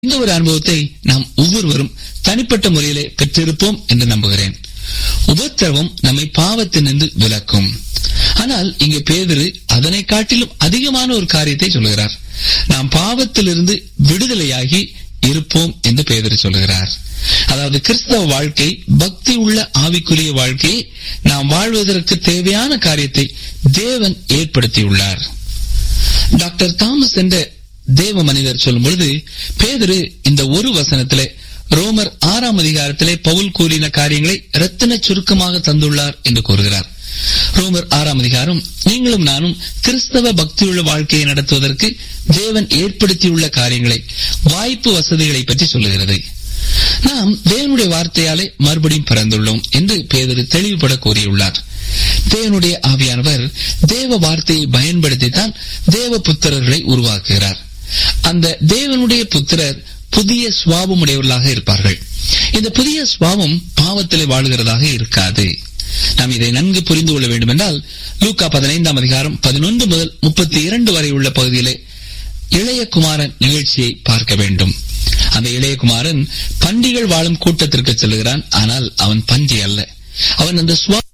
இந்த ஒரு அனுபவத்தை நாம் ஒவ்வொருவரும் தனிப்பட்ட முறையிலே பெற்றிருப்போம் என்று நம்புகிறேன் உபத்திரவம் நம்மை பாவத்தினின்று விலக்கும் ஆனால் இங்கே பேதரு அதனை காட்டிலும் அதிகமான ஒரு காரியத்தை சொல்லுகிறார் நாம் பாவத்திலிருந்து விடுதலையாகி இருப்போம் என்று பேதரு சொல்லுகிறார் அதாவது கிறிஸ்தவ வாழ்க்கை பக்தி உள்ள ஆவிக்குரிய வாழ்க்கையை நாம் வாழ்வதற்கு தேவையான காரியத்தை தேவன் ஏற்படுத்தியுள்ளார் டாக்டர் தாமஸ் என்ற தேவ மனிதர் சொல்லும் பொழுது பேதரு இந்த ஒரு வசனத்திலே ரோமர் ஆறாம் அதிகாரத்திலே பவுல் கூறின காரியங்களை ரத்தின சுருக்கமாக தந்துள்ளார் என்று கூறுகிறார் ரோமர் ஆறாம் அதிகாரம் நீங்களும் நானும் கிறிஸ்தவ பக்தியுள்ள வாழ்க்கையை நடத்துவதற்கு தேவன் ஏற்படுத்தியுள்ள காரியங்களை வாய்ப்பு வசதிகளை பற்றி சொல்லுகிறது நாம் தேவனுடைய வார்த்தையாலே மறுபடியும் பிறந்துள்ளோம் என்று பேதரு தெளிவுபட கூறியுள்ளார் தேவனுடைய ஆவியானவர் தேவ வார்த்தையை பயன்படுத்தித்தான் தேவ புத்திரர்களை உருவாக்குகிறார் அந்த தேவனுடைய புத்திரர் புதிய சுவாபம் உடையவர்களாக இருப்பார்கள் இந்த புதிய சுவாபம் பாவத்திலே வாழ்கிறதாக இருக்காது நாம் இதை நன்கு புரிந்து கொள்ள வேண்டும் என்றால் லூக்கா பதினைந்தாம் அதிகாரம் பதினொன்று முதல் முப்பத்தி இரண்டு வரை உள்ள பகுதியிலே இளைய குமாரன் நிகழ்ச்சியை பார்க்க வேண்டும் அந்த இளையகுமாரன் பண்டிகள் வாழும் கூட்டத்திற்கு செல்கிறான் ஆனால் அவன் பன்றி அல்ல அவன் அந்த சுவா